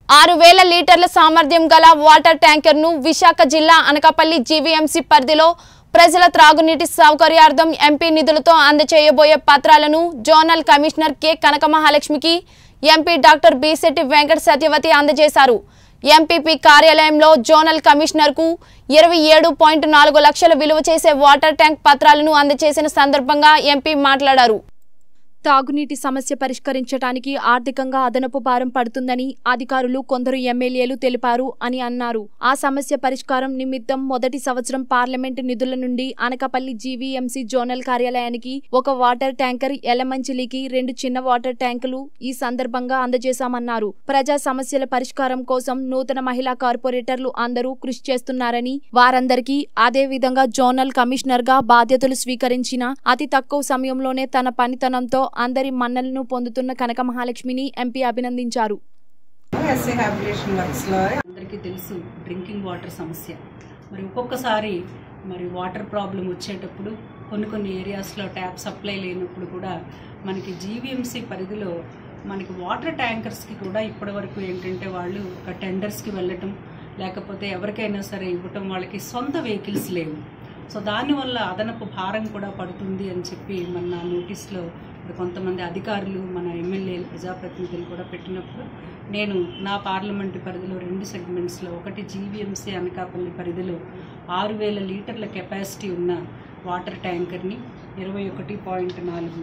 ఆరు వేల లీటర్ల సామర్థ్యం గల వాటర్ ట్యాంకర్ను విశాఖ జిల్లా అనకాపల్లి జీవీఎంసీ పరిధిలో ప్రజల త్రాగునీటి సౌకర్యార్థం ఎంపీ నిధులతో అందచేయబోయే పత్రాలను జోనల్ కమిషనర్ కె కనక మహాలక్ష్మికి ఎంపీ డాక్టర్ బిశెట్టి వెంకట సత్యవతి అందజేశారు ఎంపీపీ కార్యాలయంలో జోనల్ కమిషనర్కు ఇరవై ఏడు పాయింట్ నాలుగు లక్షల విలువ చేసే వాటర్ ట్యాంక్ పత్రాలను అందజేసిన సందర్భంగా ఎంపీ మాట్లాడారు తాగునీటి సమస్య పరిష్కరించడానికి ఆర్థికంగా అదనపు భారం పడుతుందని అధికారులు కొందరు ఎమ్మెల్యేలు తెలిపారు అని అన్నారు ఆ సమస్య పరిష్కారం నిమిత్తం మొదటి సంవత్సరం పార్లమెంటు నిధుల నుండి అనకాపల్లి జీవీఎంసీ జోనల్ కార్యాలయానికి ఒక వాటర్ ట్యాంకర్ ఎలమంచిలికి రెండు చిన్న వాటర్ ట్యాంకులు ఈ సందర్భంగా అందజేశామన్నారు ప్రజా సమస్యల పరిష్కారం కోసం నూతన మహిళా కార్పొరేటర్లు అందరూ కృషి చేస్తున్నారని వారందరికీ అదే విధంగా జోనల్ కమిషనర్ గా బాధ్యతలు స్వీకరించిన అతి తక్కువ సమయంలోనే తన పనితనంతో అందరి మన్నలను పొందుతున్న కనక మహాలక్ష్మిని ఎంపీ అభినందించారు ఎస్సీ హ్యాబిటేషన్ వర్క్స్లో అందరికీ తెలుసు డ్రింకింగ్ వాటర్ సమస్య మరి ఒక్కొక్కసారి మరి వాటర్ ప్రాబ్లం వచ్చేటప్పుడు కొన్ని కొన్ని ఏరియాస్లో ట్యాప్ సప్లై లేనప్పుడు కూడా మనకి జీవీఎంసీ పరిధిలో మనకి వాటర్ ట్యాంకర్స్కి కూడా ఇప్పటివరకు ఏంటంటే వాళ్ళు ఒక టెండర్స్కి వెళ్ళటం లేకపోతే ఎవరికైనా సరే ఇవ్వటం వాళ్ళకి సొంత వెహికల్స్ లేవు సో దానివల్ల అదనపు భారం కూడా పడుతుంది అని చెప్పి మన నా నోటీస్లో ఇప్పుడు కొంతమంది అధికారులు మన ఎమ్మెల్యేలు ప్రజాప్రతినిధులు కూడా పెట్టినప్పుడు నేను నా పార్లమెంటు పరిధిలో రెండు సెగ్మెంట్స్లో ఒకటి జీవీఎంసీ అనకాపల్లి పరిధిలో ఆరు వేల లీటర్ల కెపాసిటీ ఉన్న వాటర్ ట్యాంకర్ని ఇరవై ఒకటి పాయింట్ నాలుగు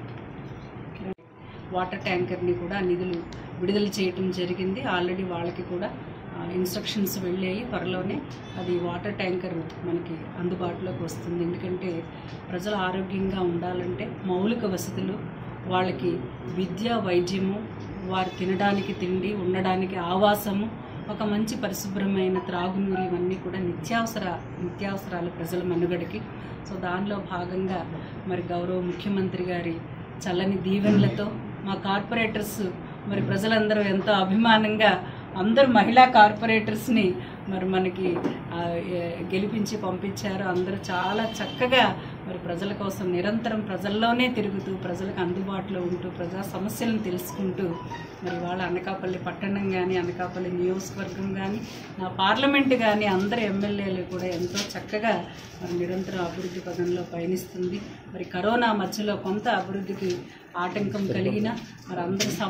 వాటర్ ట్యాంకర్ని కూడా నిధులు విడుదల చేయటం జరిగింది ఆల్రెడీ వాళ్ళకి కూడా ఇన్స్ట్రక్షన్స్ వెళ్ళాయి త్వరలోనే అది వాటర్ ట్యాంకర్ మనకి అందుబాటులోకి వస్తుంది ఎందుకంటే ప్రజలు ఆరోగ్యంగా ఉండాలంటే మౌలిక వసతులు వాళ్ళకి విద్య వైద్యము వారు తినడానికి తిండి ఉండడానికి ఆవాసము ఒక మంచి పరిశుభ్రమైన త్రాగునీరు ఇవన్నీ కూడా నిత్యావసర నిత్యావసరాలు ప్రజల మనుగడకి సో దానిలో భాగంగా మరి గౌరవ ముఖ్యమంత్రి గారి చల్లని దీవెనలతో మా కార్పొరేటర్స్ మరి ప్రజలందరూ ఎంతో అభిమానంగా అందరు మహిళా కార్పొరేటర్స్ని మరి మనకి ఆ, ఏ- గెలిపించి పంపించారు అందరూ చాలా చక్కగా మరి ప్రజల కోసం నిరంతరం ప్రజల్లోనే తిరుగుతూ ప్రజలకు అందుబాటులో ఉంటూ ప్రజా సమస్యలను తెలుసుకుంటూ మరి వాళ్ళ అనకాపల్లి పట్టణం కానీ అనకాపల్లి నియోజకవర్గం కానీ నా పార్లమెంట్ కానీ అందరు ఎమ్మెల్యేలు కూడా ఎంతో చక్కగా మరి నిరంతరం అభివృద్ధి పదంలో పయనిస్తుంది మరి కరోనా మధ్యలో కొంత అభివృద్ధికి ఆటంకం కలిగిన మరి అందరి